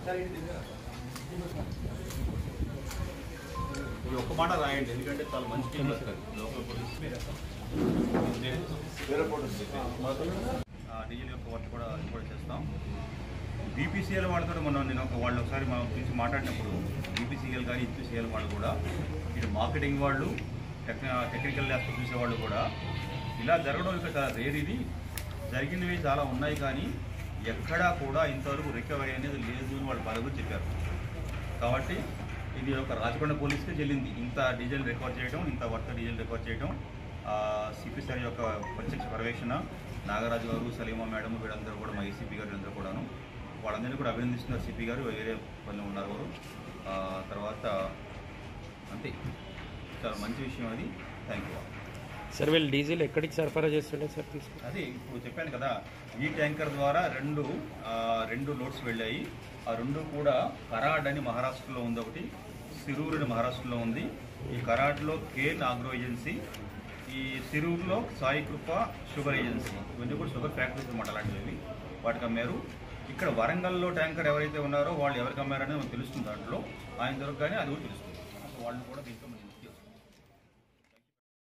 ఇది ఒక్క మాట రాయండి ఎందుకంటే చాలా మంచి టీం వస్తుంది లోకల్ పోలీస్ ఆ, డీజిల్ యొక్క వర్క్ కూడా అది కూడా చేస్తాం బీపీసీఎల్ వాళ్ళతో మొన్న నేను ఒక వాళ్ళు ఒకసారి మనం పిలిచి మాట్లాడినప్పుడు బీపీసీఎల్ కానీ హెచ్పీసీఎల్ వాళ్ళు కూడా ఇటు మార్కెటింగ్ వాళ్ళు టెక్న టెక్నికల్ ల్యాబ్స్ చూసేవాళ్ళు కూడా ఇలా జరగడం ఇక చాలా రేర్ ఇది జరిగినవి చాలా ఉన్నాయి కానీ ఎక్కడా కూడా ఇంతవరకు రికవరీ అనేది లేదు అని వాళ్ళు బలగు చెప్పారు కాబట్టి ఇది ఒక రాచకొండ పోలీస్కి చెల్లింది ఇంత డీజిల్ రికవర్ చేయడం ఇంత వర్త డీజిల్ రికవర్ చేయడం సిపి సార్ యొక్క ప్రత్యక్ష పర్యవేక్షణ నాగరాజు గారు సలీమా మేడం వీళ్ళందరూ కూడా మా ఏసీపీ గారు వీళ్ళందరూ కూడాను వాళ్ళందరినీ కూడా అభినందిస్తున్నారు సిపి గారు వేరే పనులు ఉన్నారు వారు ఆ, తర్వాత అంతే చాలా మంచి విషయం అది థ్యాంక్ యూ సార్ వీళ్ళు డీజిల్ ఎక్కడికి సరఫరా చేస్తుండే సార్ తీసుకు అదే ఇప్పుడు చెప్పాను కదా ఈ ట్యాంకర్ ద్వారా రెండు ఆ, రెండు లోడ్స్ వెళ్ళాయి ఆ రెండు కూడా కరాడ్ అని మహారాష్ట్రలో ఉంది ఒకటి సిరూర్ అని మహారాష్ట్రలో ఉంది ఈ కరాడ్లో కేన్ ఆగ్రో ఏజెన్సీ ఈ సిరూర్లో సాయి కృప షుగర్ ఏజెన్సీ ఇవన్నీ కూడా షుగర్ ఫ్యాక్టరీస్ అనమాట అలాంటివి వాటికి అమ్మారు ఇక్కడ వరంగల్లో ట్యాంకర్ ఎవరైతే ఉన్నారో వాళ్ళు ఎవరికి అమ్మారనేది మనకు తెలుస్తుంది దాంట్లో ఆయన దొరకగానే అది కూడా తెలుస్తుంది సో వాళ్ళు కూడా దీంట్లో మనం